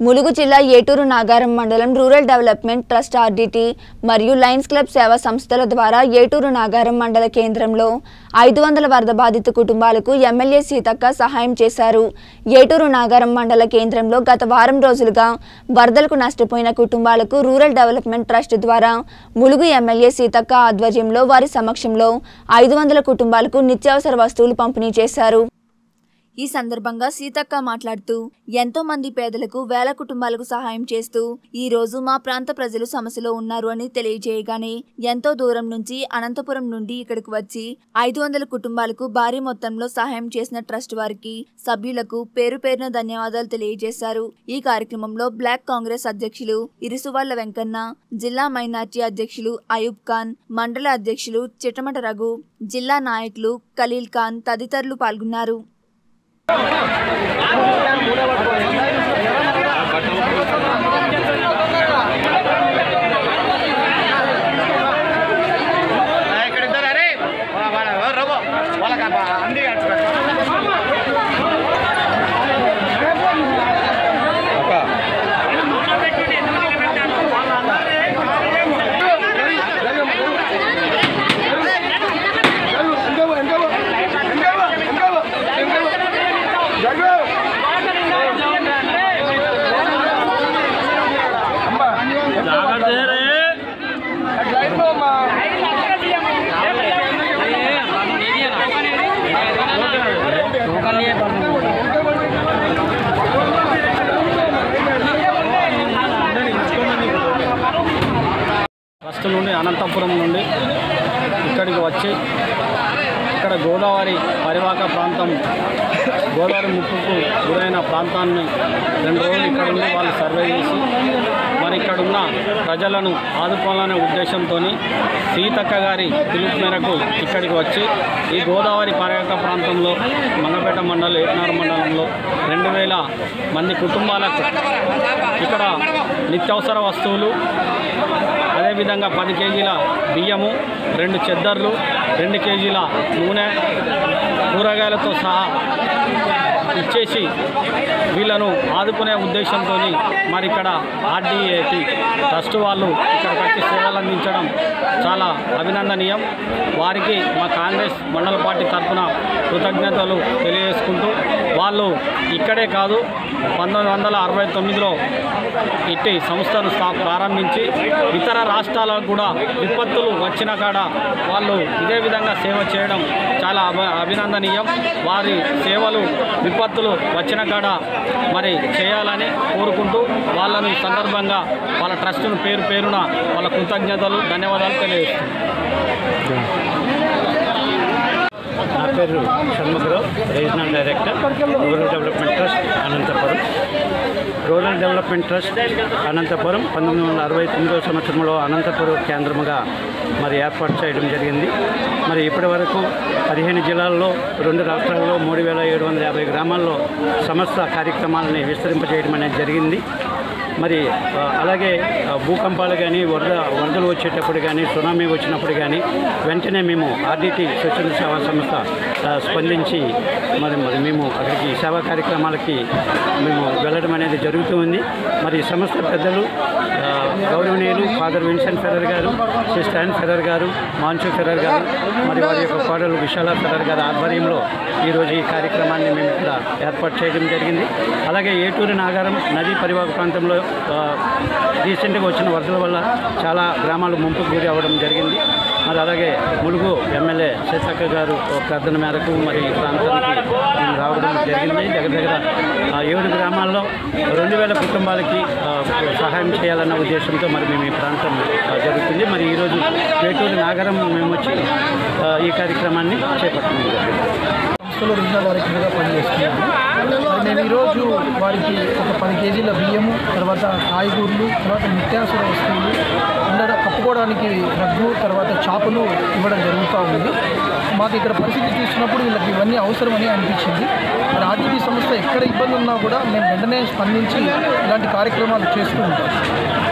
ములుగు జిల్లా ఏటూరు నాగారం మండలం rural development trust R D T మరియు లయన్స్ క్లబ్ సేవా సంస్థల ద్వారా ఏటూరు నాగారం మండల కేంద్రంలో ఐదు వందల వరద బాధిత కుటుంబాలకు ఎమ్మెల్యే సీతక్క సహాయం చేశారు ఏటూరు నాగారం మండల కేంద్రంలో గత వారం రోజులుగా వరదలకు నష్టపోయిన కుటుంబాలకు రూరల్ డెవలప్మెంట్ ట్రస్ట్ ద్వారా ములుగు ఎమ్మెల్యే సీతక్క ఆధ్వర్యంలో వారి సమక్షంలో ఐదు వందల కుటుంబాలకు నిత్యావసర వస్తువులు పంపిణీ చేశారు ఈ సందర్భంగా సీతక్క మాట్లాడుతూ ఎంతో మంది పేదలకు వేల కుటుంబాలకు సహాయం చేస్తూ ఈ రోజు మా ప్రాంత ప్రజలు సమస్యలో ఉన్నారు అని తెలియజేయగానే ఎంతో దూరం నుంచి అనంతపురం నుండి ఇక్కడికి వచ్చి ఐదు వందల కుటుంబాలకు భారీ మొత్తంలో సహాయం చేసిన ట్రస్ట్ వారికి సభ్యులకు పేరు పేరున ధన్యవాదాలు తెలియజేశారు ఈ కార్యక్రమంలో బ్లాక్ కాంగ్రెస్ అధ్యక్షులు ఇరుసువాళ్ల వెంకన్న జిల్లా మైనార్టీ అధ్యక్షులు అయూబ్ ఖాన్ మండల అధ్యక్షులు చిట్టమట రఘు జిల్లా నాయకులు ఖలీల్ ఖాన్ తదితరులు పాల్గొన్నారు ఇక్కడ ఇద్దరు అరే రఘు వాళ్ళకి అంది ఫస్ట్ నుండి అనంతపురం నుండి ఇక్కడికి వచ్చి ఇక్కడ గోదావరి పరివాహక ప్రాంతం గోదావరి ముప్పుకు గురైన ప్రాంతాన్ని రెండు రోజులు ఇక్కడ ఉండి వాళ్ళు సర్వే చేసి మరి ఇక్కడ ఉన్న ప్రజలను ఆదుకోవాలనే ఉద్దేశంతో సీతక్క గారి పిలుపు మేరకు ఇక్కడికి వచ్చి ఈ గోదావరి పరివాహక ప్రాంతంలో మంగపేట మండలం ఏకనారు మండలంలో రెండు వేల మంది కుటుంబాలకు ఇక్కడ నిత్యావసర వస్తువులు అదేవిధంగా పది కేజీల బియ్యము రెండు చెద్దర్లు రెండు కేజీల నూనె కూరగాయలతో సహా ఇచ్చేసి వీళ్ళను ఆదుకునే ఉద్దేశంతో మరి ఇక్కడ ఆర్డీఏటి ట్రస్ట్ వాళ్ళు ఇక్కడికి వచ్చి సేవలు అందించడం చాలా అభినందనీయం వారికి మా కాంగ్రెస్ మండల పార్టీ తరఫున కృతజ్ఞతలు తెలియజేసుకుంటూ వాళ్ళు ఇక్కడే కాదు పంతొమ్మిది వందల అరవై తొమ్మిదిలో ఇట్టి సంస్థను స్థా ప్రారంభించి ఇతర రాష్ట్రాలకు కూడా విపత్తులు వచ్చిన కాడ వాళ్ళు ఇదే విధంగా సేవ చేయడం చాలా అభ అభినందనీయం వారి సేవలు విపత్తులు వచ్చిన కాడ మరి చేయాలని కోరుకుంటూ వాళ్ళను ఈ సందర్భంగా వాళ్ళ ట్రస్టును పేరు పేరున వాళ్ళ కృతజ్ఞతలు ధన్యవాదాలు తెలియజేస్తున్నాను నా పేరు Shanmukharao regional director rural development trust Anantapuram rural development trust Anantapuram పంతొమ్మిది వందల అరవై తొమ్మిదవ సంవత్సరంలో అనంతపురం కేంద్రముగా మరి ఏర్పాటు చేయడం జరిగింది మరి ఇప్పటి వరకు పదిహేను జిల్లాల్లో రెండు రాష్ట్రాల్లో మూడు వేల ఏడు వందల యాభై గ్రామాల్లో సమస్త కార్యక్రమాలని విస్తరింపజేయడం అనేది జరిగింది మరి ఆ, అలాగే ఆ, భూకంపాలు కానీ వరద వరదలు వచ్చేటప్పుడు కానీ సునామీ వచ్చినప్పుడు కానీ వెంటనే మేము ఆర్డిటి స్వచ్ఛంద సేవా సంస్థ ఆ, స్పందించి మరి మరి మేము అక్కడికి సేవా కార్యక్రమాలకి మేము వెళ్ళడం అనేది జరుగుతూ ఉంది మరి ఈ సంస్థ పెద్దలు ఆ, గౌరవనీయులు father Vincent Ferrer garu sister Ann Ferrer garu Moncho Ferrer గారు మరి వారి యొక్క కోడలు విశాల ఫెరర్ గారి ఆధ్వర్యంలో ఈరోజు ఈ కార్యక్రమాన్ని మేము ఇక్కడ ఏర్పాటు చేయడం జరిగింది అలాగే ఏటూరు నాగారం నదీ పరివాహక ప్రాంతంలో ఆ, రీసెంట్గా వచ్చిన వరదల వల్ల చాలా గ్రామాలు ముంపుకు గురి అవ్వడం జరిగింది మరి అలాగే ములుగు ఎమ్మెల్యే సీతక్క గారు ఒక ప్రార్థన మేరకు మరి ఈ ప్రాంతానికి మేము రావడం జరిగింది దగ్గర దగ్గర ఆ, ఏడు గ్రామాల్లో రెండు వేల కుటుంబాలకి ఆ, సహాయం చేయాలన్న ఉద్దేశంతో మరి మేము ఈ ప్రాంతం ఆ, జరుగుతుంది మరి ఈరోజు వేటూరు నాగరం మేము వచ్చి ఆ, ఈ కార్యక్రమాన్ని చేపట్టడం జరిగింది సంస్థలో రీజనల్ డైరెక్టర్గా పనిచేస్తున్నాను మరి నేను ఈరోజు వారికి ఒక పది కేజీల బియ్యము తర్వాత కాయగూరలు తర్వాత నిత్యావసర వస్తువులు ఉండడం కప్పుకోవడానికి రగ్గు తర్వాత చాపలు ఇవ్వడం జరుగుతూ ఉంది మాకు ఇక్కడ పరిస్థితి చూసినప్పుడు వీళ్ళకి ఇవన్నీ అవసరమని అనిపించింది మరి ఆర్టీడీ సంస్థ ఎక్కడ ఇబ్బంది ఉన్నా కూడా మేము వెంటనే స్పందించి ఇలాంటి కార్యక్రమాలు చేస్తూ ఉంటాం